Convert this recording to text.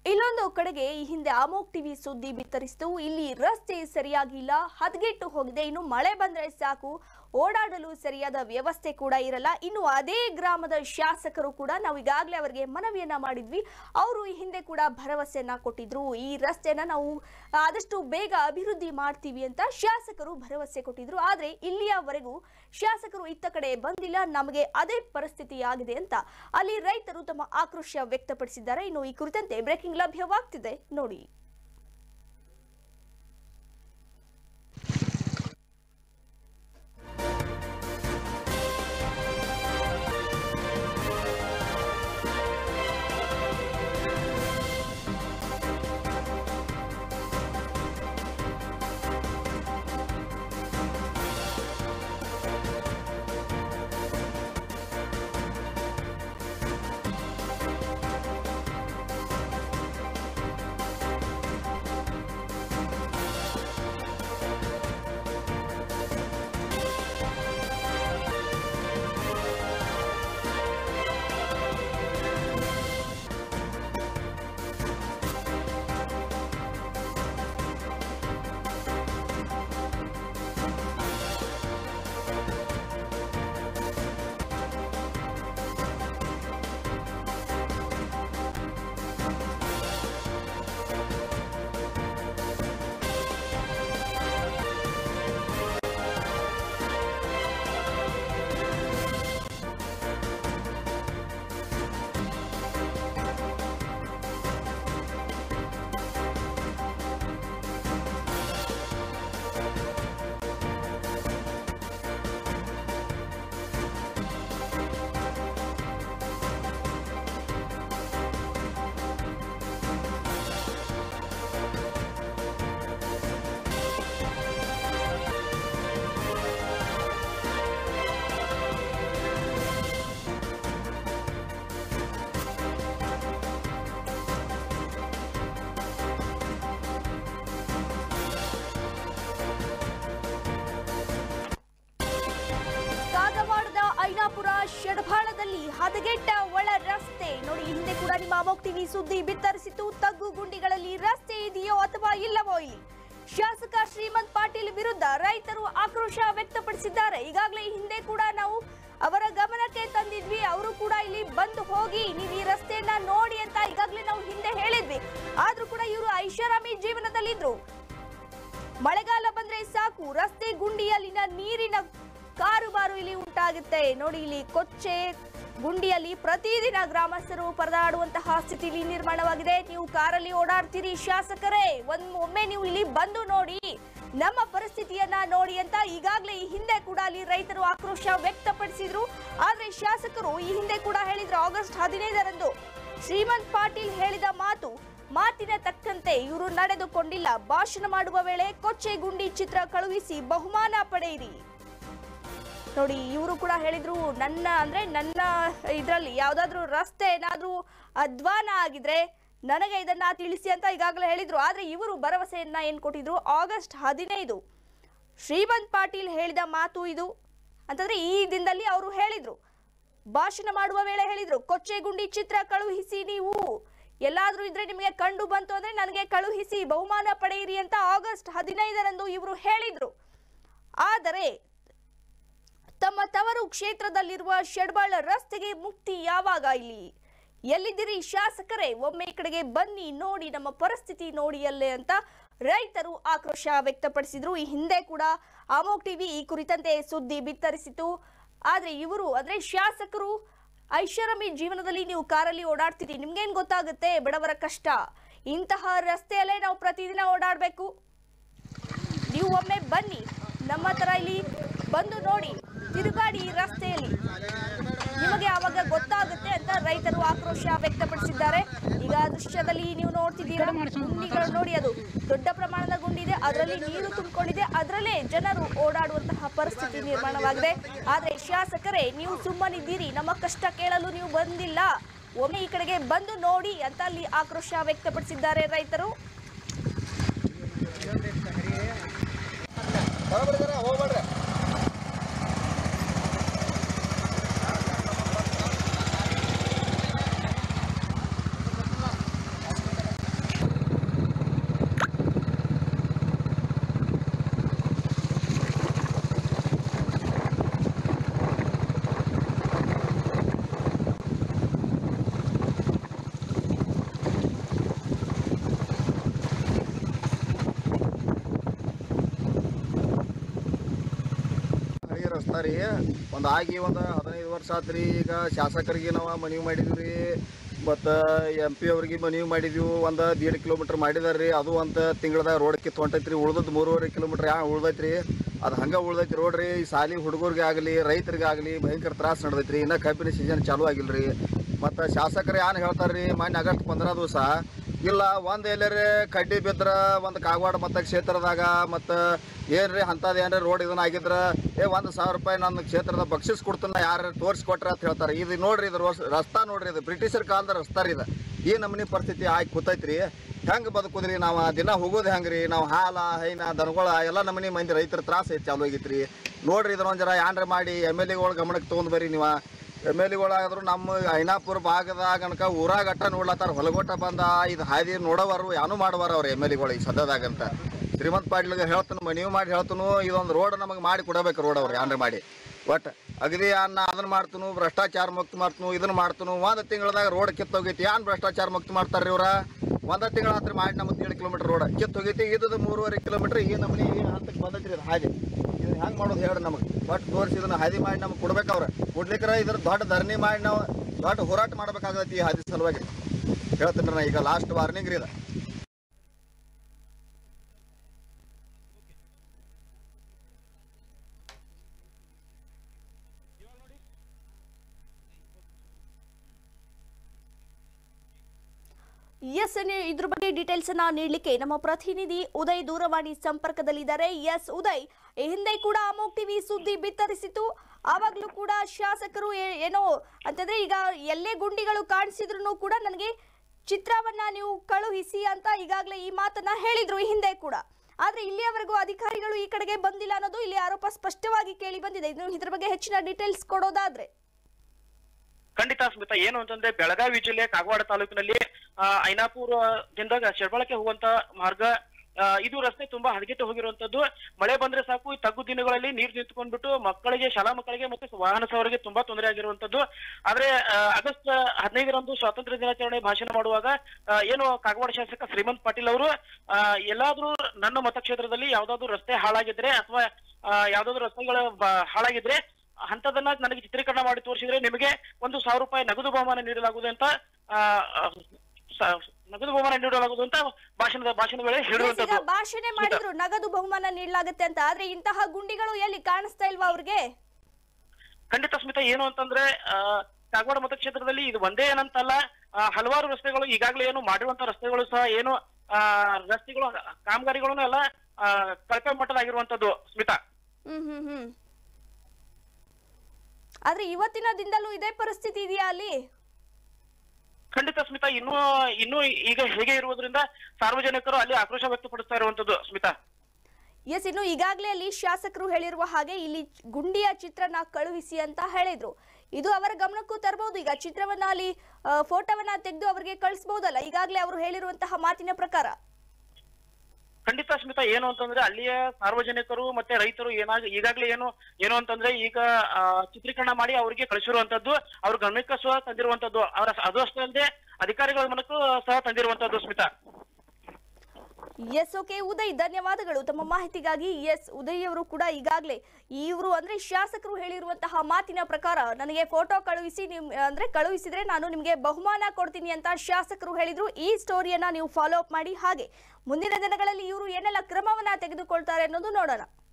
ಇಲ್ಲೊಂದು ಕಡೆಗೆ ಈ ಹಿಂದೆ ಅಮೋಕ್ ಟಿವಿ ಸುದ್ದಿ ಬಿತ್ತರಿಸಿತು ಇಲ್ಲಿ ರಸ್ತೆ ಸರಿಯಾಗಿಲ್ಲ ಹದಗೆಟ್ಟು ಹೋಗಿದೆ ಇನ್ನು ಮಳೆ ಬಂದ್ರೆ ಸಾಕು ಓಡಾಡಲು ಸರಿಯಾದ ವ್ಯವಸ್ಥೆ ಕೂಡ ಇರಲ್ಲ ಇನ್ನು ಅದೇ ಗ್ರಾಮದ ಶಾಸಕರು ಕೂಡ ನಾವು ಈಗಾಗಲೇ ಅವರಿಗೆ ಮನವಿಯನ್ನ ಮಾಡಿದ್ವಿ ಅವರು ಈ ಹಿಂದೆ ಕೂಡ ಭರವಸೆಯನ್ನ ಕೊಟ್ಟಿದ್ರು ಈ ರಸ್ತೆನ ನಾವು ಆದಷ್ಟು ಬೇಗ ಅಭಿವೃದ್ಧಿ ಮಾಡ್ತೀವಿ ಅಂತ ಶಾಸಕರು ಭರವಸೆ ಕೊಟ್ಟಿದ್ರು ಆದ್ರೆ ಇಲ್ಲಿಯವರೆಗೂ ಶಾಸಕರು ಇತ್ತ ಕಡೆ ಬಂದಿಲ್ಲ ನಮಗೆ ಅದೇ ಪರಿಸ್ಥಿತಿ ಆಗಿದೆ ಅಂತ ಅಲ್ಲಿ ರೈತರು ತಮ್ಮ ಆಕ್ರೋಶ ವ್ಯಕ್ತಪಡಿಸಿದ್ದಾರೆ ಇನ್ನು ಈ ಕುರಿತಂತೆ ಬ್ರೇಕಿಂಗ್ ಲಭ್ಯವಾಗ್ತಿದೆ ನೋಡಿ ಕಾಗವಾಡದ ಐನಾಪುರ ಶೆಡಬಾಳದಲ್ಲಿ ಹದಗೆಟ್ಟ ಒಳ ರಸ್ತೆ ನೋಡಿ ಈ ಹಿಂದೆ ಕೂಡ ನಿಮ್ಮ ಅಮೋಕ್ ಟಿವಿ ಸುದ್ದಿ ಬಿತ್ತರಿಸಿತು ತಗ್ಗು ಗುಂಡಿಗಳಲ್ಲಿ ರಸ್ತೆ ಇದೆಯೋ ಅಥವಾ ಇಲ್ಲವೋ ಇಲ್ಲಿ ಶಾಸಕ ಶ್ರೀಮಂತ್ ಪಾಟೀಲ್ ವಿರುದ್ಧ ರೈತರು ಆಕ್ರೋಶ ವ್ಯಕ್ತಪಡಿಸಿದ್ದಾರೆ ಈಗಾಗಲೇ ಈ ಹಿಂದೆ ಕೂಡ ನಾವು ಅವರ ಗಮನಕ್ಕೆ ತಂದಿದ್ವಿ ಅವರು ಕೂಡ ಇಲ್ಲಿ ಬಂದು ಹೋಗಿ ನೀವು ಈ ರಸ್ತೆಯನ್ನ ನೋಡಿ ಅಂತ ಈಗಾಗಲೇ ನಾವು ಹಿಂದೆ ಹೇಳಿದ್ವಿ ಆದ್ರೂ ಕೂಡ ಇವರು ಐಷಾರಾಮಿ ಜೀವನದಲ್ಲಿದ್ರು ಮಳೆಗಾಲ ಬಂದ್ರೆ ಸಾಕು ರಸ್ತೆ ಗುಂಡಿಯಲ್ಲಿನ ನೀರಿನ ಕಾರುಬಾರು ಇಲ್ಲಿ ಉಂಟಾಗುತ್ತೆ ನೋಡಿ ಇಲ್ಲಿ ಕೊಚ್ಚೆ ಗುಂಡಿಯಲ್ಲಿ ಪ್ರತಿದಿನ ಗ್ರಾಮಸ್ಥರು ಪರದಾಡುವಂತಹ ಸ್ಥಿತಿ ಇಲ್ಲಿ ನಿರ್ಮಾಣವಾಗಿದೆ ನೀವು ಕಾರಲ್ಲಿ ಓಡಾಡ್ತೀರಿ ಶಾಸಕರೇ ಒಂದ್ ಒಮ್ಮೆ ನೀವು ಇಲ್ಲಿ ಬಂದು ನೋಡಿ ನಮ್ಮ ಪರಿಸ್ಥಿತಿಯನ್ನ ನೋಡಿ ಅಂತ ಈಗಾಗಲೇ ಈ ಹಿಂದೆ ಕೂಡ ಅಲ್ಲಿ ರೈತರು ಆಕ್ರೋಶ ವ್ಯಕ್ತಪಡಿಸಿದ್ರು ಆದ್ರೆ ಶಾಸಕರು ಈ ಹಿಂದೆ ಕೂಡ ಹೇಳಿದ್ರು ಆಗಸ್ಟ್ ಹದಿನೈದರಂದು ಶ್ರೀಮಂತ್ ಪಾಟೀಲ್ ಹೇಳಿದ ಮಾತು ಮಾತಿನ ತಕ್ಕಂತೆ ಇವರು ನಡೆದುಕೊಂಡಿಲ್ಲ ಭಾಷಣ ಮಾಡುವ ವೇಳೆ ಕೊಚ್ಚೆ ಗುಂಡಿ ಚಿತ್ರ ಕಳುಹಿಸಿ ಬಹುಮಾನ ಪಡೆಯಿರಿ ನೋಡಿ ಇವರು ಕೂಡ ಹೇಳಿದ್ರು ನನ್ನ ಅಂದ್ರೆ ನನ್ನ ಇದರಲ್ಲಿ ಯಾವ್ದಾದ್ರು ರಸ್ತೆ ಏನಾದ್ರೂ ಅಧ್ವಾನ ಆಗಿದ್ರೆ ನನಗೆ ಇದನ್ನ ತಿಳಿಸಿ ಅಂತ ಈಗಾಗಲೇ ಹೇಳಿದ್ರು ಆದ್ರೆ ಇವರು ಭರವಸೆಯನ್ನ ಏನ್ ಕೊಟ್ಟಿದ್ರು ಆಗಸ್ಟ್ ಹದಿನೈದು ಶ್ರೀಮಂತ್ ಪಾಟೀಲ್ ಹೇಳಿದ ಮಾತು ಇದು ಅಂತಂದ್ರೆ ಈ ದಿನದಲ್ಲಿ ಅವರು ಹೇಳಿದ್ರು ಭಾಷಣ ಮಾಡುವ ವೇಳೆ ಹೇಳಿದ್ರು ಕೊಚ್ಚೆ ಗುಂಡಿ ಚಿತ್ರ ಕಳುಹಿಸಿ ನೀವು ಎಲ್ಲಾದ್ರೂ ಇದ್ರೆ ನಿಮಗೆ ಕಂಡು ಬಂತು ಅಂದ್ರೆ ನನಗೆ ಕಳುಹಿಸಿ ಬಹುಮಾನ ಪಡೆಯಿರಿ ಅಂತ ಆಗಸ್ಟ್ ಹದಿನೈದರಂದು ಇವರು ಹೇಳಿದ್ರು ಆದರೆ ತಮ್ಮ ತವರು ಕ್ಷೇತ್ರದಲ್ಲಿರುವ ಶೆಡ್ಬಾಳ ರಸ್ತೆಗೆ ಮುಕ್ತಿ ಯಾವಾಗ ಇಲ್ಲಿ ಎಲ್ಲಿದ್ದೀರಿ ಶಾಸಕರೇ ಒಮ್ಮೆ ಈ ಕಡೆಗೆ ಬನ್ನಿ ನೋಡಿ ನಮ್ಮ ಪರಿಸ್ಥಿತಿ ನೋಡಿ ಅಲ್ಲೇ ಅಂತ ರೈತರು ಆಕ್ರೋಶ ವ್ಯಕ್ತಪಡಿಸಿದ್ರು ಈ ಹಿಂದೆ ಕೂಡ ಅಮೋಕ್ ಟಿವಿ ಈ ಕುರಿತಂತೆ ಸುದ್ದಿ ಬಿತ್ತರಿಸಿತು ಆದ್ರೆ ಇವರು ಅಂದ್ರೆ ಶಾಸಕರು ಐಷಾರಾಮಿ ಜೀವನದಲ್ಲಿ ನೀವು ಕಾರಲ್ಲಿ ಓಡಾಡ್ತೀರಿ ನಿಮ್ಗೇನ್ ಗೊತ್ತಾಗುತ್ತೆ ಬಡವರ ಕಷ್ಟ ಇಂತಹ ರಸ್ತೆಯಲ್ಲೇ ನಾವು ಪ್ರತಿದಿನ ಓಡಾಡಬೇಕು ನೀವು ಒಮ್ಮೆ ಬನ್ನಿ ನಮ್ಮ ತರ ಇಲ್ಲಿ ಬಂದು ನೋಡಿ ತಿರುಗಾಡಿ ಈ ರಸ್ತೆಯಲ್ಲಿ ನಿಮಗೆ ಆವಾಗ ಗೊತ್ತಾಗುತ್ತೆ ಅಂತ ರೈತರು ಆಕ್ರೋಶ ವ್ಯಕ್ತಪಡಿಸಿದ್ದಾರೆ ಈಗ ದೃಶ್ಯದಲ್ಲಿ ನೀವು ನೋಡ್ತಿದ್ದೀರಾ ಗುಂಡಿಗಳು ನೋಡಿ ಅದು ದೊಡ್ಡ ಪ್ರಮಾಣದ ಗುಂಡಿ ಇದೆ ಅದರಲ್ಲಿ ನೀರು ತುಂಬಿಕೊಂಡಿದೆ ಅದರಲ್ಲೇ ಜನರು ಓಡಾಡುವಂತಹ ಪರಿಸ್ಥಿತಿ ನಿರ್ಮಾಣವಾಗಿದೆ ಆದ್ರೆ ಶಾಸಕರೇ ನೀವು ಸುಮ್ಮನಿದ್ದೀರಿ ನಮ್ಮ ಕಷ್ಟ ಕೇಳಲು ನೀವು ಬಂದಿಲ್ಲ ಒಮ್ಮೆ ಈ ಕಡೆಗೆ ಬಂದು ನೋಡಿ ಅಂತ ಅಲ್ಲಿ ಆಕ್ರೋಶ ವ್ಯಕ್ತಪಡಿಸಿದ್ದಾರೆ ರೈತರು ಬರಬರ್ದಾರ ಹೋಗ್ಬೇಡ್ರಿ ರಸ್ತಾ ರೀ ಒಂದು ಆಗಿ ಒಂದು ಹದಿನೈದು ವರ್ಷ ಆತ್ರಿ ಈಗ ಶಾಸಕರಿಗೆ ನಾವು ಮನವಿ ಮಾಡಿದ್ವಿ ರೀ ಮತ್ತು ಎಂ ಪಿ ಅವ್ರಿಗೆ ಮನವಿ ಮಾಡಿದ್ವಿ ಒಂದು ದೀಡ್ ಕಿಲೋಮೀಟ್ರ್ ಮಾಡಿದಾರೆ ರೀ ಅದು ಒಂದು ತಿಂಗಳದಾಗ ರೋಡ್ ಕಿತ್ತು ಹೊಂಟೈತ್ರಿ ಉಳ್ದದ್ದು ಮೂರುವರೆ ಕಿಲೋಮೀಟ್ರ್ ಯಾ ಉಳ್ದೈತ್ರಿ ಅದು ಹಂಗೆ ಉಳ್ದೈತಿ ರೋಡ್ ರೀ ಈ ಸಾಲಿ ಹುಡುಗರಿಗೆ ಆಗಲಿ ರೈತರಿಗೆ ಆಗಲಿ ಭಯಂಕರ ತ್ರಾಸ ನಡೆದೈತ್ರಿ ಇನ್ನೂ ಕಬ್ಬಿನ ಸೀಸನ್ ಚಾಲೂ ಆಗಿಲ್ಲ ರೀ ಮತ್ತು ಶಾಸಕರು ಏನು ಹೇಳ್ತಾರೆ ರೀ ಮೊನ್ನೆ ಆಗಸ್ಟ್ ಪಂದ್ರ ದಿವಸ ಇಲ್ಲ ಒಂದು ಎಲ್ಲರೇ ಕಡ್ಡಿ ಬಿದ್ರ ಒಂದು ಕಾಗವಾಡ ಮತ ಕ್ಷೇತ್ರದಾಗ ಮತ್ತು ಏನ್ರಿ ಅಂಥದ್ದು ಏನ್ರಿ ರೋಡ್ ಇದನ್ನ ಆಗಿದ್ರ ಏ ಒಂದು ಸಾವಿರ ರೂಪಾಯಿ ನನ್ನ ಕ್ಷೇತ್ರದ ಬಕ್ಷಿಸ್ ಕೊಡ್ತಾನ ಯಾರು ತೋರಿಸ್ಕೊಟ್ರ ಅಂತ ಹೇಳ್ತಾರೆ ಇದು ನೋಡ್ರಿ ಇದು ರೋಸ್ ರಸ್ತಾ ನೋಡ್ರಿ ಇದು ಬ್ರಿಟಿಷರ್ ಕಾಲದ ರಸ್ತಾ ರೀ ಇದು ಈ ನಮೂನಿ ಪರಿಸ್ಥಿತಿ ಆಗಿ ಕೂತೈತ್ರಿ ಹೆಂಗೆ ಬದುಕುದ್ರಿ ನಾವು ದಿನ ಹೋಗೋದು ಹೆಂಗೆ ರೀ ನಾವು ಹಾಲ ಹೈನ ದನಗಳ ಎಲ್ಲ ನಮೂನಿ ಮಂದಿ ರೈತರ ತ್ರಾಸ ಐತಿ ಚಾಲು ಆಗೈತ್ರಿ ನೋಡ್ರಿ ಇದನ್ನೊಂದು ಜರ ಏನ್ರ ಮಾಡಿ ಎಮ್ ಎಲ್ ಎಗಳು ಗಮನಕ್ಕೆ ತೊಗೊಂಡ್ ಬರ್ರಿ ನೀವು ಎಮ್ ಎಲ್ ಎಗಳಾದ್ರು ನಮ್ಮ ಐನಾಪುರ ಭಾಗದಾಗ ಅನ್ಕ ಊರಾಗ ಅಟ್ಟ ನೋಡ್ಲತ್ತಾರ ಹೊಲಗೊಟ್ಟ ಬಂದ ಇದು ಹಾದಿ ನೋಡೋವರು ಯಾನು ಮಾಡುವಾರ ಅವ್ರು ಎಮ್ ಎಲ್ ಎಗಳು ಈ ಸದ್ಯದಾಗಂತ ಶ್ರೀಮಂತ್ ಪಾಟೀಲ್ಗೆ ಹೇಳ್ತಾನು ಮನವಿ ಮಾಡಿ ಹೇಳ್ತಾನು ಇದೊಂದು ರೋಡ್ ನಮಗೆ ಮಾಡಿ ಕೊಡಬೇಕು ರೋಡ್ ಅವ್ರಿಗೆ ಏನ್ರ ಮಾಡಿ ಒಟ್ಟು ಅಗದಿ ಅನ್ನ ಅದನ್ನ ಮಾಡ್ತನು ಭ್ರಷ್ಟಾಚಾರ ಮುಕ್ತ ಮಾಡ್ತನು ಇದನ್ನ ಮಾಡ್ತನು ಒಂದು ತಿಂಗಳದಾಗ ರೋಡ್ ಕಿತ್ತೋಗೈತಿ ಏನ್ ಭ್ರಷ್ಟಾಚಾರ ಮುಕ್ತ ಮಾಡ್ತಾರ್ರಿ ಇವ್ರ ಒಂದ ತಿಂಗಳ ಹತ್ರ ಮಾಡಿ ನಮ್ಗೆ ಏಳು ಕಿಲೋಮೀಟರ್ ರೋಡ್ ಕಿತ್ತೋಗೈತಿ ಇದು ಮೂರುವರೆ ಕಿಲೋಮೀಟರ್ ಈ ನಮ್ಮನೆ ಈ ಹಂತಕ್ಕೆ ಬಂದೈತ್ರಿ ಇದು ಹಾದಿ ಇದು ಹೆಂಗೆ ಮಾಡೋದು ಹೇಳಿ ನಮಗೆ ಒಟ್ಟು ತೋರಿಸಿ ಇದನ್ನ ಹಾದಿ ಮಾಡಿ ನಮ್ಗೆ ಕೊಡ್ಬೇಕು ಅವ್ರ ಕೊಡ್ಲಿಕ್ರ ಇದ್ರ ದೊಡ್ಡ ಧರಣಿ ಮಾಡಿ ನಾವು ದೊಡ್ಡ ಹೋರಾಟ ಮಾಡ್ಬೇಕಾಗತ್ತೆ ಈ ಹಾದಿ ಸಲುವಾಗಿ ಹೇಳ್ತೀನಿ ನಾ ಈಗ ಲಾಸ್ಟ್ ವಾರ್ನಿಂಗ್ ರೀ ಇದು ಎಸ್ ಇದ್ರ ಬಗ್ಗೆ ಡೀಟೇಲ್ಸ್ ಅನ್ನ ನೀಡಲಿಕ್ಕೆ ನಮ್ಮ ಪ್ರತಿನಿಧಿ ಉದಯ್ ದೂರವಾಣಿ ಸಂಪರ್ಕದಲ್ಲಿದ್ದಾರೆ ಎಸ್ ಉದಯ್ ಈ ಹಿಂದೆ ಕೂಡ ಅಮೋಕ್ ಟಿವಿ ಸುದ್ದಿ ಬಿತ್ತರಿಸಿತು ಆವಾಗಲೂ ಕೂಡ ಶಾಸಕರು ಏ- ಏನೋ ಅಂತಂದ್ರೆ ಈಗ ಎಲ್ಲೇ ಗುಂಡಿಗಳು ಕಾಣಿಸಿದ್ರು ಕೂಡ ನನಗೆ ಚಿತ್ರವನ್ನ ನೀವು ಕಳುಹಿಸಿ ಅಂತ ಈಗಾಗಲೇ ಈ ಮಾತನ್ನ ಹೇಳಿದ್ರು ಈ ಹಿಂದೆ ಕೂಡ ಆದ್ರೆ ಇಲ್ಲಿಯವರೆಗೂ ಅಧಿಕಾರಿಗಳು ಈ ಕಡೆಗೆ ಬಂದಿಲ್ಲ ಅನ್ನೋದು ಇಲ್ಲಿ ಆರೋಪ ಸ್ಪಷ್ಟವಾಗಿ ಕೇಳಿ ಬಂದಿದೆ ಇನ್ನು ಇದ್ರ ಬಗ್ಗೆ ಹೆಚ್ಚಿನ ಡೀಟೇಲ್ಸ್ ಕೊಡೋದಾದ್ರೆ ಖಂಡಿತ ಸ್ಮಿತಾ ಏನು ಅಂತಂದ್ರೆ ಬೆಳಗಾವಿ ಜಿಲ್ಲೆ ಕಾಗವಾಡ ತಾಲೂಕಿನಲ್ಲಿ ಆ, ಐನಾಪುರದಿಂದ ಶೆಡ್ಬಳಕ್ಕೆ ಹೋಗುವಂತ ಮಾರ್ಗ ಆ, ಇದು ರಸ್ತೆ ತುಂಬಾ ಹದಗೆಟ್ಟು ಹೋಗಿರುವಂತದ್ದು ಮಳೆ ಬಂದ್ರೆ ಸಾಕು ಈ ತಗ್ಗು ದಿನಗಳಲ್ಲಿ ನೀರು ನಿಂತ್ಕೊಂಡ್ಬಿಟ್ಟು ಮಕ್ಕಳಿಗೆ ಶಾಲಾ ಮಕ್ಕಳಿಗೆ ಮತ್ತೆ ವಾಹನ ಸವಾರಿಗೆ ತುಂಬಾ ತೊಂದರೆ ಆಗಿರುವಂತದ್ದು ಆದ್ರೆ ಆ, ಆಗಸ್ಟ್ ಹದಿನೈದರಂದು ಸ್ವಾತಂತ್ರ್ಯ ದಿನಾಚರಣೆ ಭಾಷಣ ಮಾಡುವಾಗ ಆ, ಏನು ಕಾಗವಾಡ ಶಾಸಕ ಶ್ರೀಮಂತ್ ಪಾಟೀಲ್ ಅವರು ಆ, ಎಲ್ಲಾದ್ರೂ ನನ್ನ ಮತಕ್ಷೇತ್ರದಲ್ಲಿ ಯಾವ್ದಾದ್ರು ರಸ್ತೆ ಹಾಳಾಗಿದ್ರೆ ಅಥವಾ ಯಾವ್ದಾದ್ರು ರಸ್ತೆಗಳು ಬ- ಹಾಳಾಗಿದ್ರೆ ಅಂತದನ್ನ ನನಗೆ ಚಿತ್ರೀಕರಣ ಮಾಡಿ ತೋರಿಸಿದ್ರೆ ನಿಮಗೆ ಒಂದು ಸಾವಿರ ರೂಪಾಯಿ ನಗದು ಬಹುಮಾನ ನೀಡಲಾಗುವುದು ಅಂತ ಆ, ಆ, ಸ- ನಗದು ಬಹುಮಾನ ನೀಡಲಾಗುವುದು ಅಂತ ಭಾಷಣದ ಭಾಷಣದ ವೇಳೆ Yes, ಈಗ ಹೇಳಿರುವಂತದ್ದು ಭಾಷಣ ಮಾಡಿದ್ರು ನಗದು ಬಹುಮಾನ ನೀಡಲಾಗುತ್ತೆ ಅಂತ ಆದ್ರೆ ಇಂತಹ ಗುಂಡಿಗಳು ಎಲ್ಲಿ ಕಾಣಿಸ್ತಾ ಇಲ್ವಾ ಅವ್ರಿಗೆ ಖಂಡಿತ ಸ್ಮಿತಾ ಏನು ಅಂತಂದ್ರೆ ಆ, ಕಾಗವಾಡ ಮತಕ್ಷೇತ್ರದಲ್ಲಿ ಇದು ಒಂದೇ ಏನಂತಲ್ಲ ಆ, ಹಲವಾರು ರಸ್ತೆಗಳು ಈಗಾಗಲೇ ಏನು ಮಾಡಿರುವಂತ ರಸ್ತೆಗಳು ಸಹ ಏನು ಆ, ರಸ್ತೆಗಳು ಕಾಮಗಾರಿಗಳನ್ನು ಎಲ್ಲ ಆ, ಕಳಪೆ ಮಟ್ಟದಾಗಿರುವಂತದ್ದು ಸ್ಮಿತಾ ಹ್ಮ್ ಹ್ಮ್ ಹ್ಮ್ ಆದ್ರೆ ಇವತ್ತಿನ ದಿನದಲ್ಲೂ ಇದೇ ಪರಿಸ್ಥಿತಿ ಇದೆಯಾ ಅಲ್ಲಿ ಖಂಡಿತ ಸ್ಮಿತಾ ಇನ್ನೂ ಇನ್ನೂ ಈಗ ಹೇಗೆ ಇರುವುದರಿಂದ ಸಾರ್ವಜನಿಕರು ಅಲ್ಲಿ ಆಕ್ರೋಶ ವ್ಯಕ್ತಪಡಿಸ್ತಾ ಇರುವಂತದ್ದು ಸ್ಮಿತಾ ಎಸ್ ಇನ್ನು ಈಗಾಗಲೇ ಅಲ್ಲಿ ಶಾಸಕರು ಹೇಳಿರುವ ಹಾಗೆ ಇಲ್ಲಿ ಗುಂಡಿಯ ಚಿತ್ರನ ಕಳುಹಿಸಿ ಅಂತ ಹೇಳಿದ್ರು ಇದು ಅವರ ಗಮನಕ್ಕೂ ತರಬಹುದು ಈಗ ಚಿತ್ರವನ್ನ ಅಲ್ಲಿ ಆ, ಫೋಟೋವನ್ನ ತೆಗೆದು ಅವರಿಗೆ ಕಳಿಸಬಹುದಲ್ಲ ಈಗಾಗಲೇ ಅವರು ಹೇಳಿರುವಂತಹ ಮಾತಿನ ಪ್ರಕಾರ ಖಂಡಿತ ಸ್ಮಿತಾ ಏನು ಅಂತಂದ್ರೆ ಅಲ್ಲಿಯ ಸಾರ್ವಜನಿಕರು ಮತ್ತೆ ರೈತರು ಏನಾಗ ಈಗಾಗಲೇ ಏನು ಏನು ಅಂತಂದ್ರೆ ಈಗ ಆ, ಚಿತ್ರೀಕರಣ ಮಾಡಿ ಅವರಿಗೆ ಕಳಿಸಿರುವಂತದ್ದು ಅವ್ರ ಗಮನಕ್ಕೆ ಸಹ ತಂದಿರುವಂತದ್ದು ಅವರ ಅದು ಅಷ್ಟೇ ಅಲ್ಲದೆ ಅಧಿಕಾರಿಗಳ ಗಮನಕ್ಕೂ ಸಹ ತಂದಿರುವಂತದ್ದು ಸ್ಮಿತಾ ಎಸ್ ಓಕೆ ಉದಯ್ ಧನ್ಯವಾದಗಳು ತಮ್ಮ ಮಾಹಿತಿಗಾಗಿ ಎಸ್ ಉದಯ್ ಅವರು ಕೂಡ ಈಗಾಗಲೇ ಇವರು ಅಂದ್ರೆ ಶಾಸಕರು ಹೇಳಿರುವಂತಹ ಮಾತಿನ ಪ್ರಕಾರ ನನಗೆ ಫೋಟೋ ಕಳುಹಿಸಿ ನಿಮ್ ಅಂದ್ರೆ ಕಳುಹಿಸಿದ್ರೆ ನಾನು ನಿಮಗೆ ಬಹುಮಾನ ಕೊಡ್ತೀನಿ ಅಂತ ಶಾಸಕರು ಹೇಳಿದ್ರು ಈ ಸ್ಟೋರಿಯನ್ನ ನೀವು ಫಾಲೋ ಅಪ್ ಮಾಡಿ ಹಾಗೆ ಮುಂದಿನ ದಿನಗಳಲ್ಲಿ ಇವರು ಏನೆಲ್ಲ ಕ್ರಮವನ್ನ ತೆಗೆದುಕೊಳ್ತಾರೆ ಅನ್ನೋದು ನೋಡೋಣ